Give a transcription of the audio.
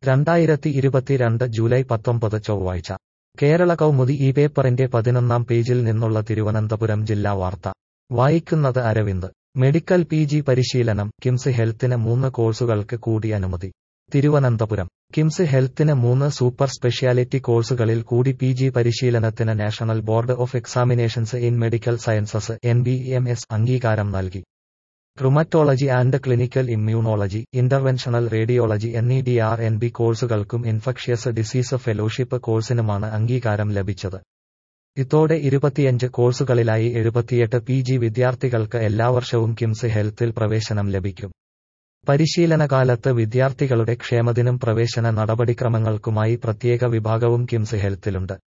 രണ്ടായിരത്തി ഇരുപത്തിരണ്ട് ജൂലൈ പത്തൊമ്പത് ചൊവ്വാഴ്ച കേരള കൗമുദി ഈ പേപ്പറിന്റെ പതിനൊന്നാം പേജിൽ നിന്നുള്ള തിരുവനന്തപുരം ജില്ലാ വാർത്ത വായിക്കുന്നത് അരവിന്ദ് മെഡിക്കൽ പി ജി പരിശീലനം കിംസ് ഹെൽത്തിന് മൂന്ന് കോഴ്സുകൾക്ക് കൂടി അനുമതി തിരുവനന്തപുരം കിംസ് ഹെൽത്തിന് മൂന്ന് സൂപ്പർ സ്പെഷ്യാലിറ്റി കോഴ്സുകളിൽ കൂടി പി ജി പരിശീലനത്തിന് National Board of Examinations in Medical Sciences N B M S അംഗീകാരം നൽകി rheumatology and clinical immunology interventional radiology എന്നീ ഡി ആർ എൻ ബി കോഴ്സുകൾക്കും ഇൻഫെക്ഷ്യസ് ഡിസീസ് ഫെലോഷിപ്പ് കോഴ്സിനുമാണ് അംഗീകാരം ലഭിച്ചത് ഇതോടെ ഇരുപത്തിയഞ്ച് കോഴ്സുകളിലായി എഴുപത്തിയെട്ട് പി ജി വിദ്യാർത്ഥികൾക്ക് എല്ലാ വർഷവും കിംസ് ഹെൽത്തിൽ പ്രവേശനം ലഭിക്കും പരിശീലനകാലത്ത് വിദ്യാർത്ഥികളുടെ ക്ഷേമത്തിനും പ്രവേശന നടപടിക്രമങ്ങൾക്കുമായി പ്രത്യേക വിഭാഗവും കിംസ് ഹെൽത്തിലുണ്ട്